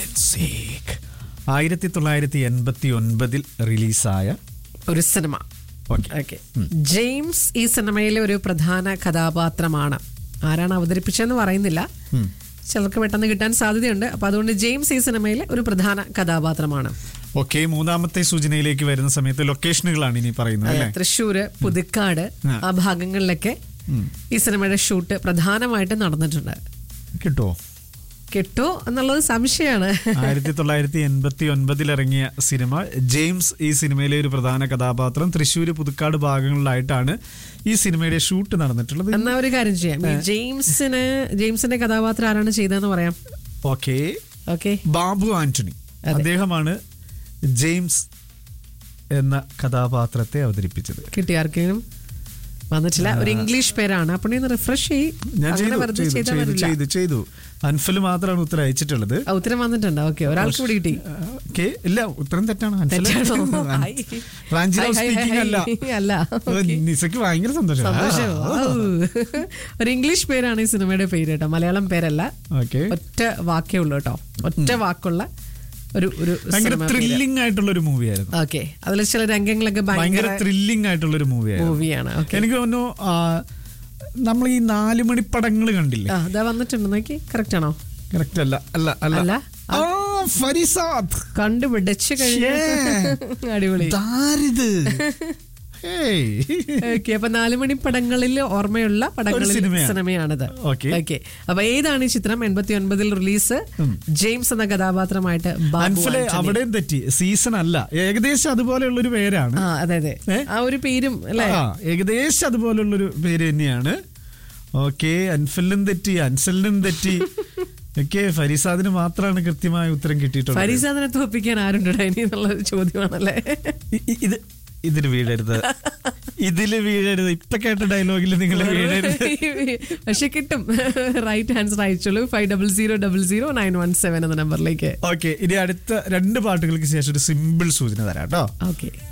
heaven's sake. ആയിരത്തി തൊള്ളായിരത്തി എൺപത്തി ഒൻപതിൽ റിലീസായ ഒരു സിനിമ ഓക്കെ ഓക്കെ ജെയിംസ് ഈ സിനിമയിലെ ഒരു പ്രധാന കഥാപാത്രമാണ് ആരാണ് അവതരിപ്പിച്ചതെന്ന് പറയുന്നില്ല ചിലർക്ക് പെട്ടെന്ന് കിട്ടാൻ സാധ്യതയുണ്ട് അപ്പൊ അതുകൊണ്ട് ജെയിംസ് ഈ സിനിമയിലെ ഒരു പ്രധാന കഥാപാത്രമാണ് ഓക്കെ മൂന്നാമത്തെ സൂചനയിലേക്ക് വരുന്ന സമയത്ത് ലൊക്കേഷനുകളാണ് ഇനി പറയുന്നത് അല്ലേ തൃശ്ശൂര് പുതുക്കാട് ആ. ആ ഭാഗങ്ങളിലൊക്കെ ഈ സിനിമയുടെ ഷൂട്ട് പ്രധാനമായിട്ടും നടന്നിട്ടുണ്ട് കിട്ടുമോ കിട്ടോ എന്നുള്ളത് സംശയമാണ് ആയിരത്തി തൊള്ളായിരത്തി എൺപത്തി ഒൻപതിൽ ഇറങ്ങിയ സിനിമ ജെയിംസ് ഈ സിനിമയിലെ ഒരു പ്രധാന കഥാപാത്രം തൃശ്ശൂര് പുതുക്കാട് ഭാഗങ്ങളിലായിട്ടാണ് ഈ സിനിമയുടെ ഷൂട്ട് നടന്നിട്ടുള്ളത് എന്നാ ഒരു കാര്യം ചെയ്യാം ഈ ജെയിംസിന് ജെയിംസിന്റെ കഥാപാത്രം ആരാണ് ചെയ്തതെന്ന് പറയാം ഓക്കെ ഓക്കെ ബാബു ആന്റണി അദ്ദേഹമാണ് ജെയിംസ് എന്ന കഥാപാത്രത്തെ അവതരിപ്പിച്ചത് കിട്ടി ആർക്കെങ്കിലും വന്നിട്ടില്ല ഒരു ഇംഗ്ലീഷ് പേരാണ് അപ്പോൾ ഒന്ന് റിഫ്രഷ് ചെയ്യും ഞാൻ അങ്ങനെ ചെയ്തു വെറുതെ ചെയ്തു ചെയ്താൽ ചെയ്തു വരില്ല. ചെയ്തു ചെയ്തു അൻഫല് മാത്രമാണ് ഉത്തരം അയച്ചിട്ടുള്ളത് ആ, ഉത്തരം വന്നിട്ടുണ്ട് ഓക്കെ ഒരാൾക്ക് കൂടി കിട്ടി ഓക്കെ ഇല്ല ഉത്തരം തെറ്റാണ് അൻഫല് തെറ്റാണോ? Hi. Ranchi hi, hi, speaking അല്ല ഹായ്. അല്ല. ഓ, നിസയ്ക്ക് ഭയങ്കര സന്തോഷം സന്തോഷം ഔ. ഒരു ഇംഗ്ലീഷ് പേരാണ് ഈ സിനിമയുടെ പേര് കേട്ടോ മലയാളം പേരല്ല ഓക്കെ ഒറ്റ വാക്കേ ഉള്ളൂ കേട്ടോ ഒറ്റ വാക്കുള്ള ഒരു ഒരു ഭയങ്കര സിനിമ പേര്. ത്രില്ലിംഗ് ആയിട്ടുള്ള ഒരു മൂവി ആയിരുന്നു ഓക്കെ അതിൽ ചില രംഗങ്ങളൊക്കെ ഭയങ്കര ഭയങ്കര ത്രില്ലിംഗ് ആയിട്ടുള്ള ഒരു മൂവി ആയിരുന്നു മൂവിയാണ് ഓക്കെ എനിക്ക് തോന്നുന്നു ആ, നമ്മൾ ഈ നാല് മണി പടങ്ങൾ കണ്ടില്ലേ ആ ഇതാ വന്നിട്ടുണ്ട് നോക്കി കറക്റ്റ് ആണോ കറക്റ്റ് അല്ല അല്ല അല്ല? അല്ല ആ ഫരിസാദ് കണ്ടുപിടിച്ച് കഴിഞ്ഞു അടിപൊളി ഇതാരിത് ഹേയ്. ഓക്കെ അപ്പൊ നാലുമണി പടങ്ങളിൽ ഓർമ്മയുള്ള പടങ്ങളിൽ സിനിമയാണ്. സിനിമയാണിത് Okay. ഓക്കെ അപ്പൊ ഏതാണ് ഈ ചിത്രം എൺപത്തി ഒൻപതിൽ റിലീസ് ജെയിംസ് എന്ന കഥാപാത്രമായിട്ട് ബാബു അൻഫലെ ആന്റണി. അവിടെയും തെറ്റി സീസൺ അല്ല ഏകദേശം അതുപോലെയുള്ള ഒരു പേരാണ് ആ അതെ അതെ ഏ? ആ ഒരു പേരും അല്ലെ ആ ഏകദേശം അതുപോലുള്ളൊരു പേര് തന്നെയാണ് ഓക്കെ അൻഫലിനും തെറ്റി അൻസലിനും തെറ്റി ഒക്കെ ഫരീസാദിന് മാത്രമാണ് കൃത്യമായ ഉത്തരം കിട്ടിയിട്ടുള്ളത് ഫരീസാദിനെ തോപ്പിക്കാൻ ആരുണ്ടോ ഇനി എന്നുള്ള ഒരു ചോദ്യമാണല്ലേ ഇ- ഇ- ഇത് ഇതിന് വീഴരുത് ഇതില് വീഴരുത് ഇപ്പൊ കേട്ട ഡയലോഗിൽ നിങ്ങൾ വീഴരുത് പക്ഷെ കിട്ടും റൈറ്റ് ആൻസർ അയച്ചോളൂ five double zero double zero nine one seven എന്ന നമ്പറിലേക്ക് ഓക്കെ ഇനി അടുത്ത രണ്ട് പാട്ടുകൾക്ക് ശേഷം ഒരു സിമ്പിൾ സൂചന തരാം കേട്ടോ ഓക്കെ